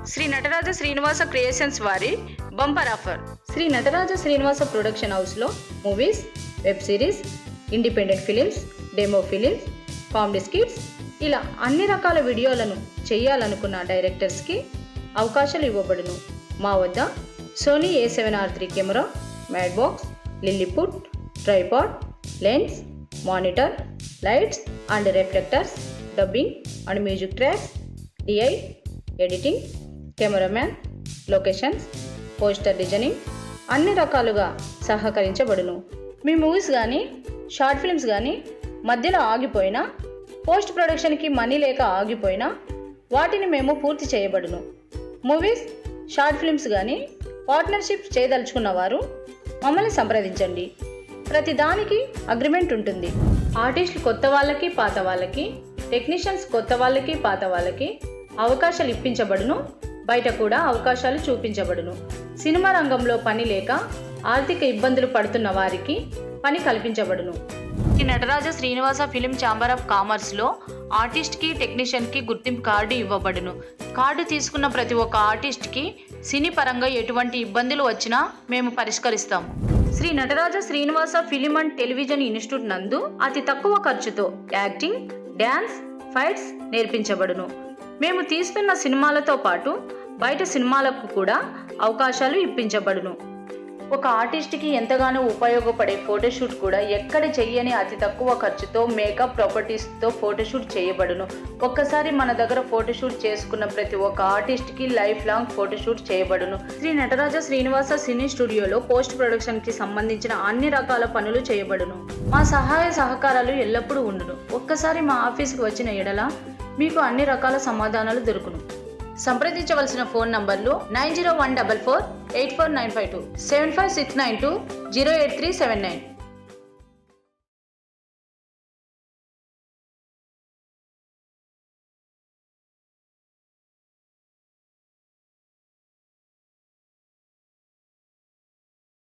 Shri Nataraja Srinivasa creations వారి bumper offer Shri Nataraja Srinivasa production హౌస్లో movies web series independent films demo films comedy skits ఇలా అన్ని రకాల వీడియోలను చేయాలనుకున్న డైరెక్టర్స్కి అవకాశాలు ఇవ్వబడును మా వద్ద Sony A seven R three camera matte box lilliput tripod lens monitor lights and reflectors dubbing and music tracks DI editing cameraman locations poster designing అన్ని రకాలుగా సహకరించబడును మీ మూవీస్ కానీ షార్ట్ ఫిల్మ్స్ కానీ మధ్యలో ఆగిపోయినా పోస్ట్ ప్రొడక్షన్కి మనీ లేక ఆగిపోయినా వాటిని మేము పూర్తి చేయబడును మూవీస్ షార్ట్ ఫిల్మ్స్ కానీ పార్ట్నర్షిప్ చేయదలుచుకున్న వారు మమ్మల్ని సంప్రదించండి ప్రతి దానికి అగ్రిమెంట్ ఉంటుంది ఆర్టిస్టులు కొత్త వాళ్ళకి పాత వాళ్ళకి టెక్నీషియన్స్ కొత్త వాళ్ళకి పాత వాళ్ళకి అవకాశాలు ఇప్పించబడును బయట కూడా అవకాశాలు చూపించబడును సినిమా రంగంలో పని లేక ఆర్థిక ఇబ్బందులు పడుతున్న వారికి పని కల్పించబడును ఈ Nataraja Srinivasa film chamber of కామర్స్లో ఆర్టిస్ట్కి టెక్నీషియన్కి గుర్తింపు కార్డు ఇవ్వబడును కార్డు తీసుకున్న ప్రతి ఒక్క ఆర్టిస్ట్కి సినీ పరంగా ఎటువంటి ఇబ్బందులు వచ్చినా మేము పరిష్కరిస్తాము Shri Nataraja Srinivasa film and television institute నందు అతి తక్కువ ఖర్చుతో యాక్టింగ్ డ్యాన్స్ ఫైట్స్ నేర్పించబడును మేము తీస్తున్న సినిమాలతో పాటు బయట సినిమాలకు కూడా అవకాశాలు ఇప్పించబడును ఒక ఆర్టిస్ట్కి ఎంతగానో ఉపయోగపడే ఫోటోషూట్ కూడా ఎక్కడ చెయ్యని అతి తక్కువ ఖర్చుతో మేకప్ ప్రాపర్టీస్తో ఫోటోషూట్ చేయబడును ఒక్కసారి మన దగ్గర ఫోటోషూట్ చేసుకున్న ప్రతి ఒక్క ఆర్టిస్ట్కి లైఫ్ లాంగ్ ఫోటోషూట్ చేయబడును శ్రీ నటరాజ శ్రీనివాస సినీ స్టూడియోలో పోస్ట్ ప్రొడక్షన్కి సంబంధించిన అన్ని రకాల పనులు చేయబడును మా సహాయ సహకారాలు ఎల్లప్పుడూ ఉండును ఒక్కసారి మా ఆఫీస్కి వచ్చిన ఎడల మీకు అన్ని రకాల సమాధానాలు దొరుకును సంప్రదించవలసిన ఫోన్ నంబర్లు nine zero one double four eight four nine five two seven five six nine two zero eight three seven nine